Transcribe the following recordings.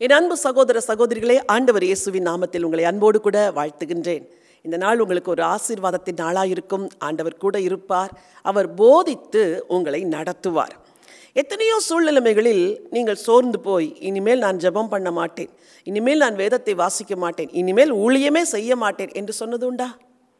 என் அன்பு சகோதர சகோதரிகளே ஆண்டவர் இயேசுவின் நாமத்தில் உங்களை அன்போடு கூட வாழ்த்துகின்றேன் இந்த நாள் உங்களுக்கு ஒரு ஆசீர்வாதத்தின் நாளாயிருக்கும் ஆண்டவர் கூட இருப்பார் அவர் போதித்து உங்களை நடத்துவார் எத்தனையோ சூழ்நிலைமைகளில் நீங்கள் சோர்ந்து போய் இனிமேல் நான் ஜெபம் பண்ண மாட்டேன் இனிமேல் நான் வேதத்தை வாசிக்க மாட்டேன் இனிமேல் ஊழியமே செய்ய மாட்டேன் என்று சொன்னது உண்டா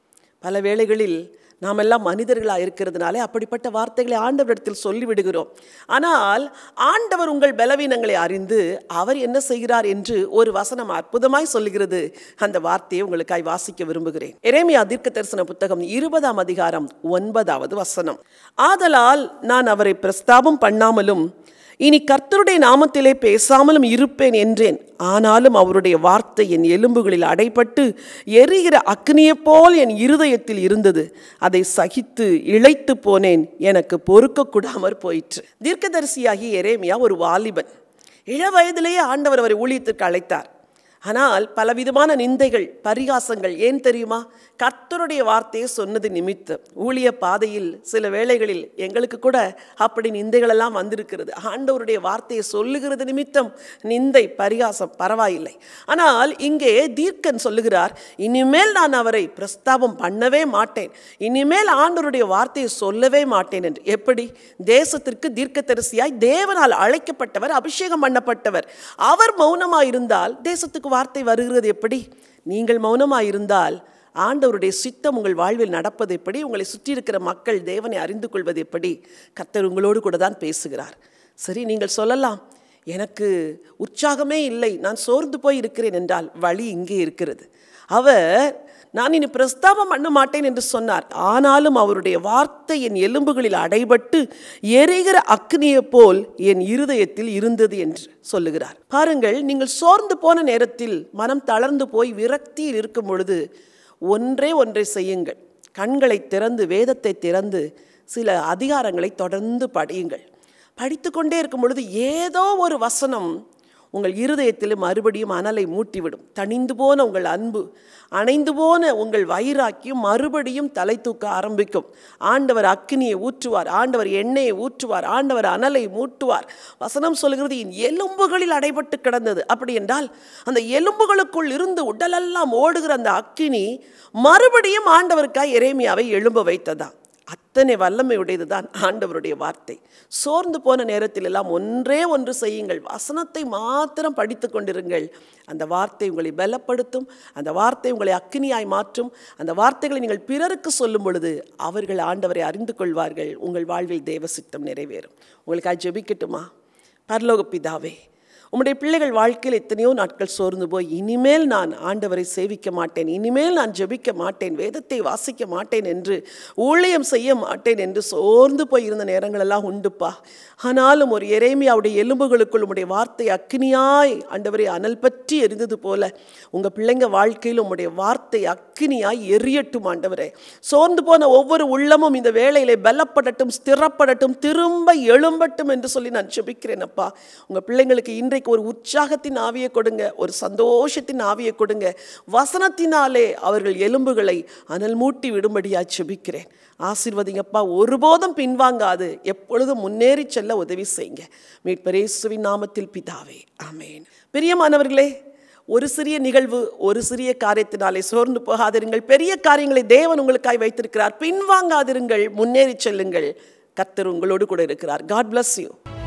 பல வேளைகளில் நாம் எல்லாம் மனிதர்களாக இருக்கிறதுனாலே அப்படிப்பட்ட வார்த்தைகளை ஆண்டவரிடத்தில் சொல்லிவிடுகிறோம் ஆனால் ஆண்டவர் உங்கள் பலவீனங்களை அறிந்து அவர் என்ன செய்கிறார் என்று ஒரு வசனம் அற்புதமாய் சொல்லுகிறது அந்த வார்த்தையை உங்களுக்காய் வாசிக்க விரும்புகிறேன் எரேமியா தீர்க்க தரிசன புத்தகம் இருபதாம் அதிகாரம் ஒன்பதாவது வசனம் ஆதலால் நான் அவரை பிரஸ்தாபம் பண்ணாமலும் இனி கர்த்தருடைய நாமத்திலே பேசாமலும் இருப்பேன் என்றேன் ஆனாலும் அவருடைய வார்த்தை என் எலும்புகளில் அடைபட்டு எரிகிற அக்னியைப் போல் என் இருதயத்தில் இருந்தது அதை சகித்து இழைத்து போனேன் எனக்கு பொறுக்கக்கூடாமற் போயிற்று தீர்க்கதரிசியாகி எரேமியா ஒரு வாலிபன் இள வயதிலேயே ஆண்டவர் அவரை ஊழியத்திற்கு அழைத்தார் ஆனால் பலவிதமான நிந்தைகள் பரிகாசங்கள் ஏன் தெரியுமா கர்த்தருடைய வார்த்தையை சொன்னது நிமித்தம் ஊழிய பாதையில் சில வேளைகளில் எங்களுக்கு கூட அப்படி நிந்தைகளெல்லாம் வந்திருக்கிறது ஆண்டவருடைய வார்த்தையை சொல்லுகிறது நிமித்தம் நிந்தை பரிகாசம் பரவாயில்லை ஆனால் இங்கே தீர்க்கன் சொல்லுகிறார் இனிமேல் நான் அவரை பிரஸ்தாபம் பண்ணவே மாட்டேன் இனிமேல் ஆண்டவருடைய வார்த்தையை சொல்லவே மாட்டேன் என்று எப்படி தேசத்திற்கு தீர்க்கதரிசியாய் தேவனால் அழைக்கப்பட்டவர் அபிஷேகம் பண்ணப்பட்டவர் அவர் மௌனமாக இருந்தால் தேசத்துக்கு வார்த்தை வருகிறது எப்படி நீங்கள் மௌனமாக இருந்தால் ஆண்டவருடைய சித்தம் உங்கள் வாழ்வில் நடப்பது எப்படி உங்களை சுற்றி இருக்கிற மக்கள் தேவனை அறிந்து கொள்வது எப்படி கர்த்தர் உங்களோடு கூட தான் பேசுகிறார் சரி நீங்கள் சொல்லலாம் எனக்கு உற்சாகமே இல்லை நான் சோர்ந்து போய் இருக்கிறேன் என்றால் வழி இங்கே இருக்கிறது அவர் நான் இனி பிரஸ்தாபம் பண்ண மாட்டேன் என்று சொன்னார் ஆனாலும் அவருடைய வார்த்தை என் எலும்புகளில் அடைபட்டு எரிகிற அக்னியைப் போல் என் இருதயத்தில் இருந்தது என்று சொல்லுகிறார் பாருங்கள் நீங்கள் சோர்ந்து போன நேரத்தில் மனம் தளர்ந்து போய் விரக்தியில் இருக்கும் பொழுது ஒன்றே ஒன்றை செய்யுங்கள் கண்களை திறந்து வேதத்தை திறந்து சில அதிகாரங்களை தொடர்ந்து படியுங்கள் படித்து கொண்டே இருக்கும் பொழுது ஏதோ ஒரு வசனம் உங்கள் இருதயத்தில் மறுபடியும் அனலை மூட்டிவிடும் தணிந்து போன உங்கள் அன்பு அணைந்து போன உங்கள் வைராக்கியம் மறுபடியும் தலை தூக்க ஆரம்பிக்கும் ஆண்டவர் அக்னியை ஊற்றுவார் ஆண்டவர் எண்ணெயை ஊற்றுவார் ஆண்டவர் அனலை மூட்டுவார் வசனம் சொல்கிறது என் எலும்புகளில் அடைபட்டு கிடந்தது அப்படி என்றால் அந்த எலும்புகளுக்குள் இருந்து உடலெல்லாம் ஓடுகிற அந்த அக்கினி மறுபடியும் ஆண்டவருக்காய் எரேமியாவை எழும்ப வைத்ததா அத்தனை வல்லமை உடையது தான் ஆண்டவருடைய வார்த்தை சோர்ந்து போன நேரத்தில் எல்லாம் ஒன்றே ஒன்று செய்யுங்கள் வசனத்தை மாத்திரம் படித்து கொண்டிருங்கள் அந்த வார்த்தை உங்களை பலப்படுத்தும் அந்த வார்த்தை உங்களை அக்கினியாய் மாற்றும் அந்த வார்த்தைகளை நீங்கள் பிறருக்கு சொல்லும் பொழுது அவர்கள் ஆண்டவரை அறிந்து கொள்வார்கள் உங்கள் வாழ்வில் தேவ சித்தம் நிறைவேறும் உங்களுக்காக ஜெபிக்கட்டுமா பரலோக பிதாவே உம்முடைய பிள்ளைகள் வாழ்க்கையில் எத்தனையோ நாட்கள் சோர்ந்து போய் இனிமேல் நான் ஆண்டவரை சேவிக்க மாட்டேன் இனிமேல் நான் ஜெபிக்க மாட்டேன் வேதத்தை வாசிக்க மாட்டேன் என்று ஊழியம் செய்ய மாட்டேன் என்று சோர்ந்து போய் இருந்த நேரங்களெல்லாம் உண்டுப்பா ஆனாலும் ஒரு எரேமியாவுடைய எலும்புகளுக்குள் உம்முடைய வார்த்தை அக்கினியாய் ஆண்டவரை அனல் பற்றி எரிந்தது போல உங்கள் பிள்ளைங்க வாழ்க்கையில் உம்முடைய வார்த்தை அக்கினியாய் எரியட்டும் ஆண்டவரே சோர்ந்து போன ஒவ்வொரு உள்ளமும் இந்த வேளையிலே பலப்படட்டும் ஸ்திரப்படட்டும் திரும்ப எழும்பட்டும் என்று சொல்லி நான் ஜெபிக்கிறேன் அப்பா உங்கள் பிள்ளைங்களுக்கு இன்றைக்கு ஒரு உற்சாகத்தின் ஆவியை கொடுங்க ஒரு சந்தோஷத்தின் ஆவியை கொடுங்க வசனத்தினாலே அவர்கள் எலும்புகளை அனல் மூட்டி விடும்படியா ஜெபிக்கிறேன் ஆசீர்வதிங்கப்பா ஒருபோதும் பின்வாங்காது எப்பொழுதும் முன்னேறி செல்ல உதவி செய்யுங்க மீட்பரேசுவின் நாமத்தில் பிதாவே ஆமேன் பிரியமானவர்களே ஒரு சிறிய நிகழ்வு ஒரு சிறிய காரியத்தினாலே சோர்ந்து போகாதிருங்கள் பெரிய காரியங்களை தேவன் உங்களுக்காய் வைத்திருக்கிறார் பின்வாங்காதிருங்கள் முன்னேறி செல்லுங்கள் கர்த்தர் உங்களோடு கூட இருக்கிறார் காட் bless யூ